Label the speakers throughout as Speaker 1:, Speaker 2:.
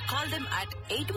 Speaker 1: Call them at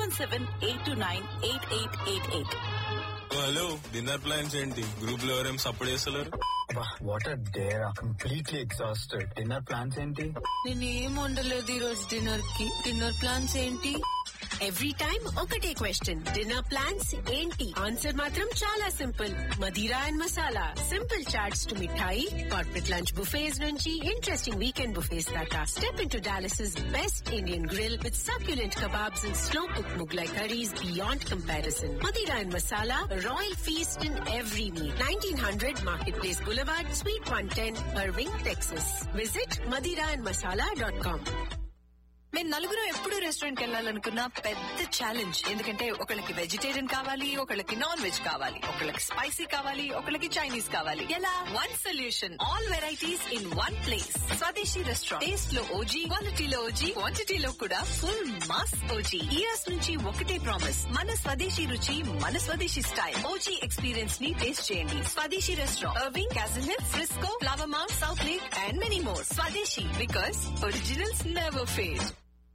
Speaker 1: 817-829-8888.
Speaker 2: Hello dinner plans ఏంటి group లో ఎవరేం సపోర్ట్ చేస్తలేరు
Speaker 3: what are there completely exhausted dinner plans ఏంటి
Speaker 1: నేనేం వండలేదు ఈ రోజు డిన్నర్ కి డిన్నర్ ప్లాన్స్ ఏంటి
Speaker 4: ఎవ్రీ టైమ్ ఒకటే క్వశ్చన్ డిన్నర్ ప్లాన్స్ ఏంటి ఆన్సర్ మాత్రం చాలా simple Madira and Masala simple chats to Mithai corporate lunch buffets నుంచి ఇంట్రెస్టింగ్ వీకెండ్ బుఫేస్ దాకా step in to Dallas best Indian grill with succulent kebabs and slow cooked Mughlai curries beyond comparison. Madira and Masala, Royal Feast in every meal. 1900 Marketplace Boulevard, Suite 110, Irving, Texas. Visit madiraandmasala.com.
Speaker 1: మేము నలుగురు ఎప్పుడు restaurant కి వెళ్ళాలనుకున్న పెద్ద challenge ఎందుకంటే ఒకళ్ళకి vegetarian కావాలి ఒకళ్ళకి non veg కావాలి ఒకళ్ళకి స్పైసీ కావాలి ఒకళ్ళకి చైనీస్ కావాలి ఎలా one solution all varieties in one place Swadeshi restaurant taste లో ఓజీ క్వాలిటీలో ఓజీ క్వాంటిటీలో కూడా ఫుల్ మాస్ ఓజీ ఇయర్స్ నుంచి ఒకటే ప్రామిస్ మన స్వదేశీ రుచి మన స్వదేశీ స్టైల్ ఓజీ ఎక్స్పీరియన్స్ ని టేస్ట్ చేయండి Swadeshi restaurant Irving Castle Hill Frisco Flower Mound Southlake and many more Swadeshi because originals never fail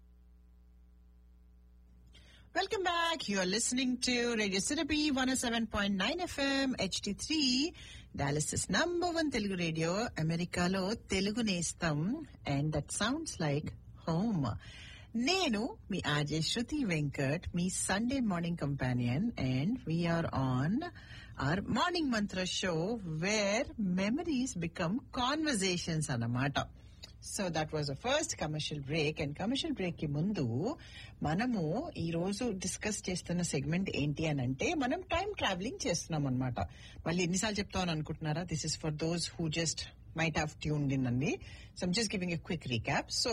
Speaker 5: Welcome back. You are listening to Radio Syrupy 107.9 FM HD3 Dallas's number one Telugu radio అమెరికాలో తెలుగు నేస్తం and that sounds like home నేను మీ RJ Shruti Venkat మీ Sunday morning companion and we're on our morning mantra show where memories become conversations అన్నమాట so that was the first commercial break and commercial break కి ముందు మనము ఈ రోజు డిస్కస్ చేస్తున్న సెగ్మెంట్ ఏంటి అని అంటే మనం టైం ట్రావెలింగ్ చేస్తున్నాం అనమాట మళ్ళీ ఎన్నిసార్లు చెప్తామని అనుకుంటున్నారా this is for those who just might have tuned in అండి so just giving a quick recap so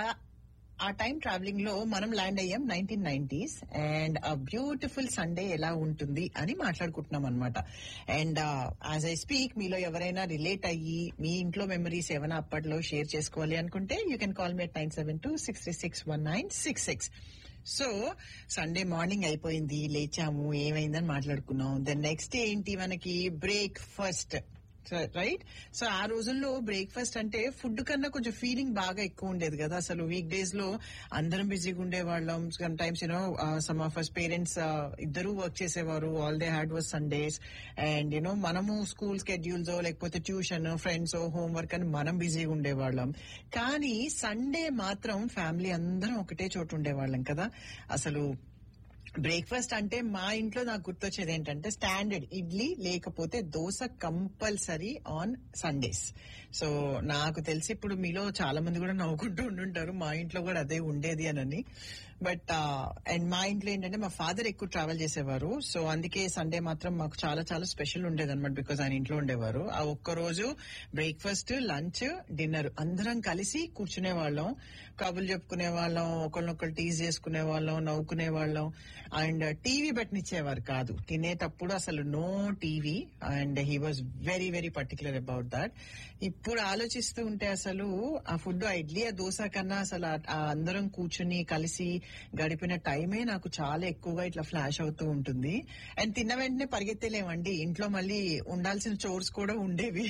Speaker 5: ఆ టైం ట్రావెలింగ్ లో మనం ల్యాండ్ అయ్యాం నైన్టీన్ నైన్టీస్ అండ్ ఆ బ్యూటిఫుల్ సండే ఎలా ఉంటుంది అని మాట్లాడుకుంటున్నాం అనమాట అండ్ యాజ్ ఐ స్పీక్ మీలో ఎవరైనా రిలేట్ అయ్యి మీ ఇంట్లో మెమరీస్ ఏమైనా అప్పట్లో షేర్ చేసుకోవాలి అనుకుంటే you can call me at nine seven two six three six one nine six six so Sunday morning అయిపోయింది లేచాము ఏమైందని మాట్లాడుకున్నాం దెన్ నెక్స్ట్ ఏంటి మనకి బ్రేక్ ఫస్ట్ రైట్ సో ఆ రోజుల్లో బ్రేక్ఫాస్ట్ అంటే ఫుడ్ కన్నా కొంచెం ఫీలింగ్ బాగా ఎక్కువ ఉండేది కదా అసలు వీక్ డేస్ లో అందరం బిజీగా ఉండేవాళ్ళం sometimes you know some of us parents ఇద్దరు వర్క్ చేసేవారు all they had was Sundays and you know మనము స్కూల్ స్కెడ్యూల్స్ లేకపోతే ట్యూషన్ ఫ్రెండ్స్ హోంవర్క్ అని మనం బిజీగా ఉండేవాళ్ళం కానీ సండే మాత్రం ఫ్యామిలీ అందరం ఒకటే చోటు ఉండేవాళ్ళం కదా అసలు బ్రేక్ఫాస్ట్ అంటే మా ఇంట్లో నాకు గుర్తొచ్చేది ఏంటంటే స్టాండర్డ్ ఇడ్లీ లేకపోతే dosa compulsory on Sundays so నాకు తెలిసి ఇప్పుడు మీలో చాలా మంది కూడా నవ్వుకుంటూ ఉండుంటారు మా ఇంట్లో కూడా అదే ఉండేది అని బట్ అండ్ మా ఇంట్లో ఏంటంటే మా ఫాదర్ ఎక్కువ ట్రావెల్ చేసేవారు సో అందుకే సండే మాత్రం మాకు చాలా చాలా స్పెషల్ ఉండేది అనమాట బికాస్ ఆయన ఇంట్లో ఉండేవారు ఆ ఒక్క రోజు బ్రేక్ఫాస్ట్ లంచ్ డిన్నర్ అందరం కలిసి కూర్చునే వాళ్ళం కబుర్లు చెప్పుకునే వాళ్ళం ఒకరినొకరు టీజ్ చేసుకునే వాళ్ళం నవ్వుకునే వాళ్ళం అండ్ టీవీ పెట్టనిచ్చేవారు కాదు తినేటప్పుడు అసలు no TV and he was very very particular about that ఇప్పుడు ఆలోచిస్తూ ఉంటే అసలు ఆ ఫుడ్ ఆ ఇడ్లీ ఆ దోశ కన్నా అసలు ఆ అందరం కూర్చుని కలిసి గడిపిన టైమే నాకు చాలా ఎక్కువగా ఇట్లా ఫ్లాష్ అవుతూ ఉంటుంది అండ్ తిన్న వెంటనే పరిగెత్తలేమండి ఇంట్లో మళ్ళీ ఉండాల్సిన చోర్స్ కూడా ఉండేవి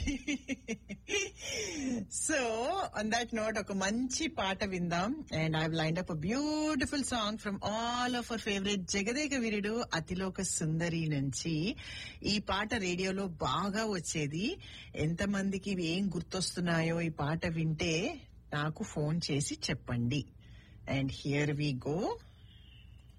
Speaker 5: సో ఆన్ దట్ నోట్ ఒక మంచి పాట విందాం and I lined up beautiful song from all of our favourite Jagadeka Veerudu Athiloka Sundari నుంచి ఈ పాట రేడియోలో బాగా వచ్చేది ఎంతమందికి ఏం గుర్తొస్తున్నాయో ఈ పాట వింటే నాకు ఫోన్ చేసి చెప్పండి అండ్ హియర్ వి గో